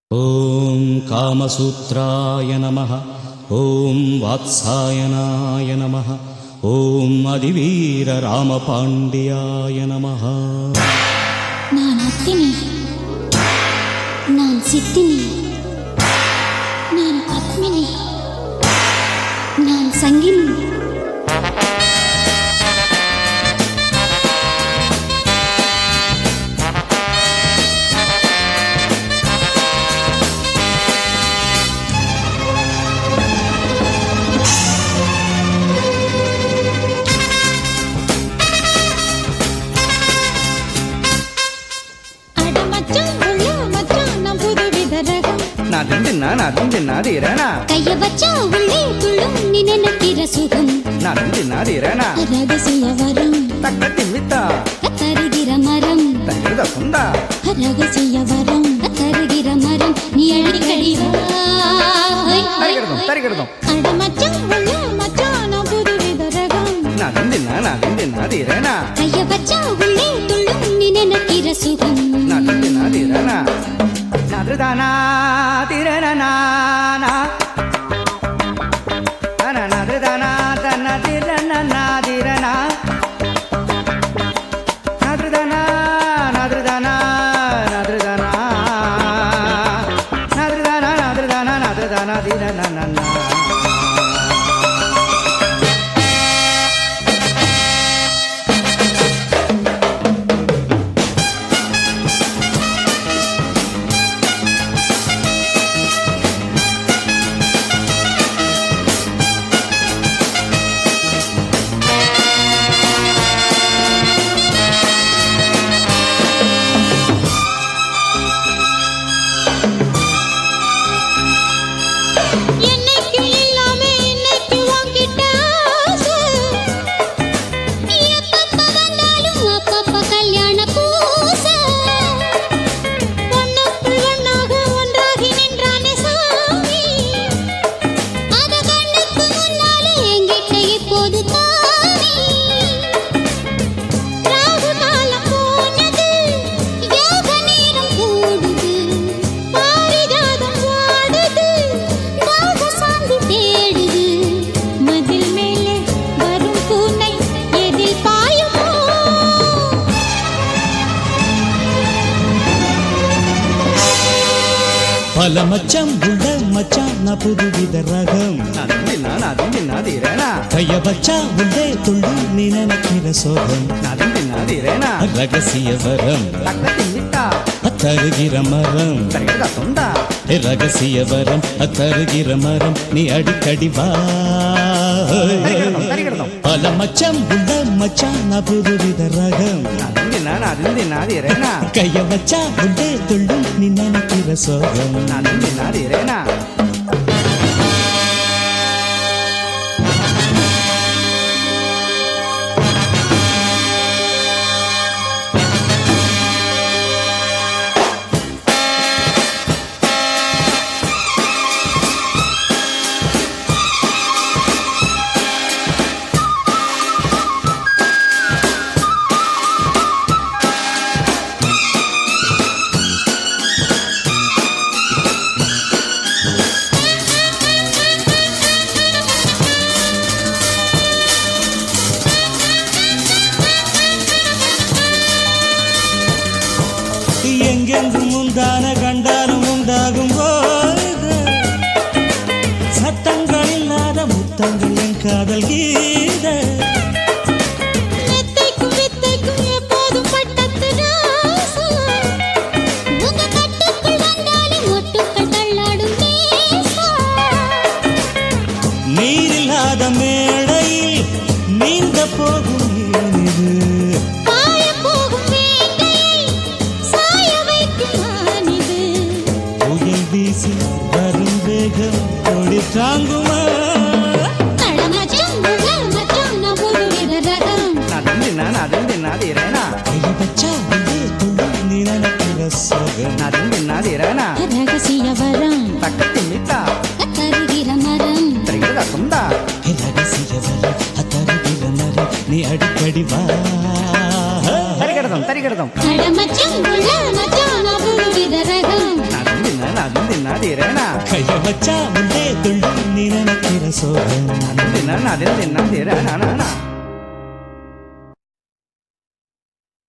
ॐ कामसूत्राय नमः ॐ वात्सायनाय नमः ॐ அதிவீரராமபாண்டியாய நமः நான் அத்தினி நான் சித்தினி நான் பத்மினி நான் சங்கினி அட மச்சான் உள்ள மச்சான் நான் புதுவித ரகம் நதுந்தின்னா நதுந்தின்னா தீரனா கைய வச்சா உள்ளே துள்ளும் நீ நினைக்கிற சுகம் நதுந்தின்னா தீரனா ரகசிய வரம் தக்கத்தி மித்தா தருகிற மரம் தங்கிருத சுந்தா ரகசிய வரம் தருகிற மரம் நீ அடிக்கடி வா தரிகிருதம் தரிகிருதம் அட மச்சான் உள்ள மச்சான் நான் புதுவித ரகம் நதுந்தின்னா நதுந்தின்னா தீரனா கைய வச்சா உள்ளே துள்ளும் நீ நினைக்கிற சுகம் நதுந்தின்னா தீரனா நதுதானா தீரனா நதுதானா தன்ன தீரனா தீரனா நதுதானா நதுதானா நதுதானா நதுதானா நதுதானா நதுதானா தீரனா என்னைக்கு இல்லாம இன்னைக்கு உன்கிட்ட ஆசை. எப்பப்ப வந்தாலும் அப்பப்ப கல்யாண பூசை. ஒண்ணுக்குள் ஒண்ணாக ஒன்றாகி நின்றானே சாமி. அத கண்ணுக்கு முன்னாலே என்கிட்ட இப்போது காமி. ராகு காலம் போனது, யோக நேரம் கூடுது. பாரிஜாதம் வாடுது, தாக சாந்தி தேடுது. மதில் மேலே வரும் பூனை எதில் பாயுமோ பல மச்சம் உள்ள மச்சான் நான் புதுவித ரகம் நதுந்தின்னா நதுந்தின்னா தீரனா கைய வச்சா உள்ளே துள்ளும் நீ நினைக்கிற சோகம் நதுந்தின்னா தீரனா ரகசிய வரம் தக்கத்தி மித்தா தருகிற மரம் தரிகிருத சுந்தா ரகசிய வரம் தருகிற மரம் நீ அடிக்கடி வா தரிகிருதம் தரிகிருதம் பல மச்சம் உள்ள மச்சான் நான் புதுவித ரகம் நதுந்தின்னா நதுந்தின்னா தீரனா கைய வச்சா உள்ளே துள்ளும் நீ நினைக்கிற சோகம் நதுந்தின்னா தீரனா எங்கெங்கும் உண்டான கண்டாலும் உண்டாகும் போது சத்தங்கள் இல்லாத முத்தங்கள் என் காதல் கீத மெத்தைக்கும் வித்தைக்கும் எப்போதும் பட்டத்து ராசா. உங்க கட்டுக்குள் வந்தாலே மொட்டுக்கள் தள்ளாடும் நேசா. நீரில்லாத மேடையில் நீந்த போகும் ஏன் இது பாயப் போகும் வேங்கையை சாய வைக்கும் மானிது. புயல் வீசி வரும் வேகம் கொடி தாங்குமா அட மச்சான், உள்ள மச்சான், நான் புதுவித ரகம். நதுந்தின்னா நதுந்தின்னா தீரனா கையை வச்சா உள்ளே துள்ளும் நீ நினைக்கிற சோகம் நதுந்தின்னா தீரனா ரகசிய வரம் தக்கத்தி மித்தா தருகிற மரம் தரிகிருத சுந்தா ரகசிய வரம் தருகிற மரம் நீ அடிக்கடி வா தரிகிருதம் தரிகிருதம் அட மச்சான், உள்ள மச்சான், நான் புதுவித ரகம். நதுந்தின்னா அதுவும் தின்னாதீரேனா கைய வச்சா முன்னே துள்ளும் நீ நினைக்கிற சோகம் அதுவும் தின்னா அதுவும் தின்னாதீரேனா